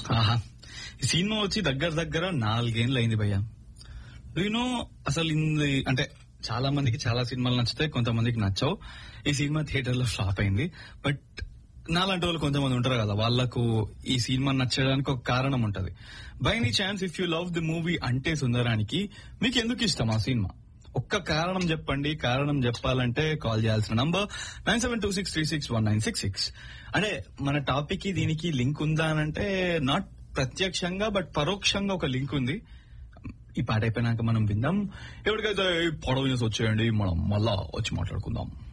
ఆహా ఈ సినిమా వచ్చి దగ్గర దగ్గర నాలుగేళ్ళు అయింది భయ్య యూనో అసలు ఇంది అంటే చాలా మందికి చాలా సినిమాలు నచ్చుతాయి కొంతమందికి నచ్చవు ఈ సినిమా థియేటర్ లో ఫ్లాప్ అయింది బట్ నాలాంటి వాళ్ళు కొంతమంది ఉంటారు కదా వాళ్ళకు ఈ సినిమా నచ్చడానికి ఒక కారణం ఉంటది by any chance if you love the movie Ante Sundaraniki మీకు ఎందుకు ఇష్టం ఆ సినిమా ఒక్క కారణం చెప్పండి కారణం చెప్పాలంటే కాల్ చేయాల్సిన number nine seven two six three six one nine six six అంటే మన టాపిక్ కి దీనికి లింక్ ఉందా అని అంటే నాట్ ప్రత్యక్షంగా బట్ పరోక్షంగా ఒక లింక్ ఉంది ఈ పాట అయిపోయినాక మనం విందాం ఎవరికైతే పొడవు న్యూస్ వచ్చేయండి మనం మళ్ళా వచ్చి మాట్లాడుకుందాం